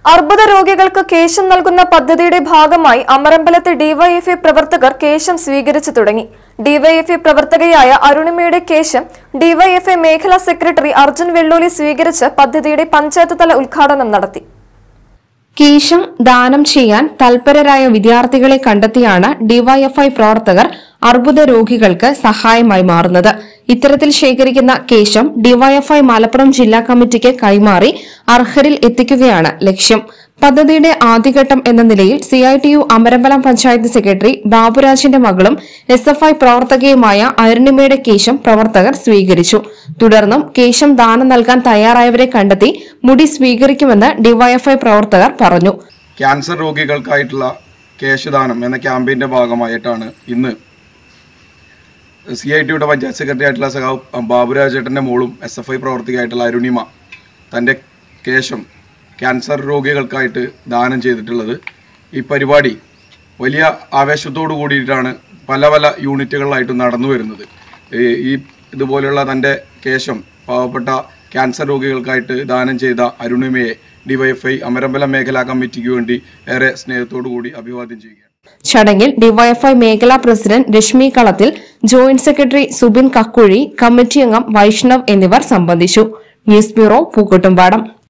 അർബുദ രോഗികൾക്ക് കേശം നൽകുന്ന പദ്ധതിയുടെ ഭാഗമായി അമരമ്പലത്തെ ഡിവൈഎഫ്ഐ പ്രവർത്തകർ കേശം സ്വീകരിച്ചു തുടങ്ങി ഡിവൈഎഫ്ഐ പ്രവർത്തകയായ അരുണിമയുടെ കേശം ഡിവൈഎഫ്ഐ മേഖലാ സെക്രട്ടറി അർജുൻ വെള്ളൂലി സ്വീകരിച്ച് പദ്ധതിയുടെ പഞ്ചായത്ത് തല ഉദ്ഘാടനം നടത്തി കേശം ദാനം ചെയ്യാൻ തൽപരരായ വിദ്യാർത്ഥികളെ കണ്ടെത്തിയാണ് ഡിവൈഎഫ്ഐ പ്രവർത്തകർ അർബുദ രോഗികൾക്ക് സഹായമായി മാറുന്നത് ഇത്തരത്തിൽ ശേഖരിക്കുന്ന കേശം ഡിവൈഎഫ്ഐ മലപ്പുറം ജില്ലാ കമ്മിറ്റിക്ക് കൈമാറി അർഹരിൽ എത്തിക്കുകയാണ് ലക്ഷ്യം പദ്ധതിയുടെ ആദ്യഘട്ടം എന്ന നിലയിൽ സിഐടിയു അമരമ്പലം പഞ്ചായത്ത് സെക്രട്ടറി ബാബുരാജിന്റെ മകളും എസ് എഫ് ഐ പ്രവർത്തകയുമായ അരുണിമയുടെ കേശം പ്രവർത്തകർ സ്വീകരിച്ചു തുടർന്നും കേശം ദാനം നൽകാൻ തയ്യാറായവരെ കണ്ടെത്തി മുടി സ്വീകരിക്കുമെന്ന് ഡിവൈഎഫ്ഐ പ്രവർത്തകർ പറഞ്ഞു ക്യാൻസർ രോഗികൾക്കായിട്ടുള്ള കേശദാനം എന്ന ക്യാമ്പയിൻ്റെ ഭാഗമായിട്ടാണ് ഇന്ന് സി ഐ ടിയുടെ പഞ്ചായത്ത് സെക്രട്ടറി ആയിട്ടുള്ള സഖാവ് ബാബുരാജേട്ടൻ്റെ മോളും എസ് എഫ് ഐ പ്രവർത്തകയായിട്ടുള്ള അരുണിമ തൻ്റെ കേശം ക്യാൻസർ രോഗികൾക്കായിട്ട് ദാനം ചെയ്തിട്ടുള്ളത് ഈ പരിപാടി വലിയ ആവേശത്തോടു കൂടിയിട്ടാണ് പല പല യൂണിറ്റുകളിലായിട്ട് നടന്നു വരുന്നത് ഈ- ഈ ഇതുപോലെയുള്ള തൻ്റെ കേശം പാവപ്പെട്ട ക്യാൻസർ രോഗികൾക്കായിട്ട് ദാനം ചെയ്ത അരുണിമയെ ഡിവൈഎഫ്ഐ അമരമ്പലം മേഖലാ കമ്മിറ്റിക്ക് വേണ്ടി ഏറെ സ്നേഹത്തോടു കൂടി അഭിവാദ്യം ചെയ്യുകയാണ് ചടങ്ങിൽ ഡിവൈഎഫ്ഐ മേഖലാ president Reshmi Kalathil joint secretary Subin Kakkuzhi committee അംഗം വൈഷ്ണവ് എന്നിവർ സംബന്ധിച്ചു ന്യൂസ് ബ്യൂറോ പൂക്കോട്ടുംപാടം